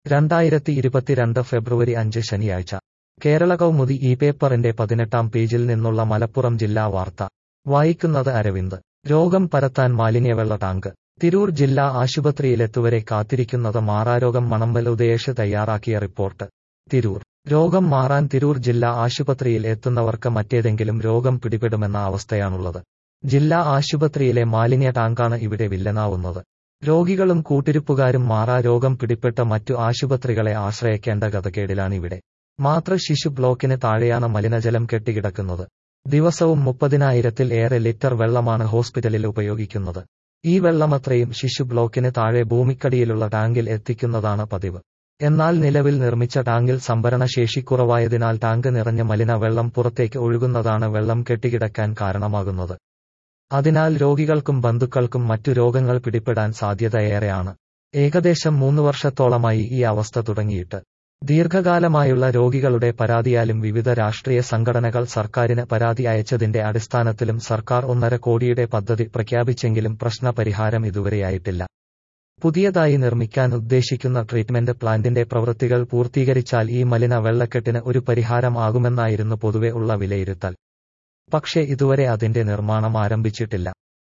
രണ്ടായിരത്തി ഇരുപത്തിരണ്ട് ഫെബ്രുവരി അഞ്ച് ശനിയാഴ്ച കേരള കൗമുദി ഈ പേപ്പറിന്റെ പതിനെട്ടാം പേജിൽ നിന്നുള്ള മലപ്പുറം ജില്ലാ വാർത്ത വായിക്കുന്നത് അരവിന്ദ് രോഗം പരത്താൻ മാലിന്യവെള്ള ടാങ്ക് തിരൂർ ജില്ലാ ആശുപത്രിയിലെത്തുവരെ കാത്തിരിക്കുന്നത് മാറാരോഗം മണമ്പൽ ഉദയേഷ് തയ്യാറാക്കിയ റിപ്പോർട്ട് തിരൂർ രോഗം മാറാൻ തിരൂർ ജില്ലാ ആശുപത്രിയിൽ എത്തുന്നവർക്ക് മറ്റേതെങ്കിലും രോഗം പിടിപെടുമെന്ന അവസ്ഥയാണുള്ളത് ജില്ലാ ആശുപത്രിയിലെ മാലിന്യ ടാങ്കാണ് ഇവിടെ വില്ലനാവുന്നത് രോഗികളും കൂട്ടിരിപ്പുകാരും മാറാ രോഗം പിടിപെട്ട മറ്റു ആശുപത്രികളെ ആശ്രയിക്കേണ്ട ഗതകേടിലാണിവിടെ മാതൃ ശിശു ബ്ലോക്കിന് താഴെയാണ് മലിനജലം കെട്ടിക്കിടക്കുന്നത് ദിവസവും മുപ്പതിനായിരത്തിൽ ഏറെ ലിറ്റർ വെള്ളമാണ് ഹോസ്പിറ്റലിൽ ഉപയോഗിക്കുന്നത് ഈ വെള്ളമത്രയും ശിശു ബ്ലോക്കിന് താഴെ ഭൂമിക്കടിയിലുള്ള ടാങ്കിൽ എത്തിക്കുന്നതാണ് പതിവ് എന്നാൽ നിലവിൽ നിർമ്മിച്ച ടാങ്കിൽ സംഭരണ ശേഷി കുറവായതിനാൽ ടാങ്ക് നിറഞ്ഞ മലിന വെള്ളം പുറത്തേക്ക് ഒഴുകുന്നതാണ് വെള്ളം കെട്ടിക്കിടക്കാൻ കാരണമാകുന്നത് അതിനാൽ രോഗികൾക്കും ബന്ധുക്കൾക്കും മറ്റു രോഗങ്ങൾ പിടിപെടാൻ സാധ്യതയേറെയാണ് ഏകദേശം മൂന്ന് വർഷത്തോളമായി ഈ അവസ്ഥ തുടങ്ങിയിട്ട് ദീർഘകാലമായുള്ള രോഗികളുടെ പരാതിയാലും വിവിധ രാഷ്ട്രീയ സംഘടനകൾ സർക്കാരിന് പരാതി അയച്ചതിന്റെ അടിസ്ഥാനത്തിലും സർക്കാർ ഒന്നര കോടിയുടെ പദ്ധതി പ്രഖ്യാപിച്ചെങ്കിലും പ്രശ്നപരിഹാരം ഇതുവരെയായിട്ടില്ല പുതിയതായി നിർമ്മിക്കാൻ ഉദ്ദേശിക്കുന്ന ട്രീറ്റ്മെന്റ് പ്ലാന്റിന്റെ പ്രവൃത്തികൾ പൂർത്തീകരിച്ചാൽ ഈ മലിന വെള്ളക്കെട്ടിന് ഒരു പരിഹാരം ആകുമെന്നായിരുന്നു പൊതുവെ ഉള്ള വിലയിരുത്തൽ പക്ഷേ ഇതുവരെ അതിന്റെ നിർമ്മാണം ആരംഭിച്ചിട്ടില്ല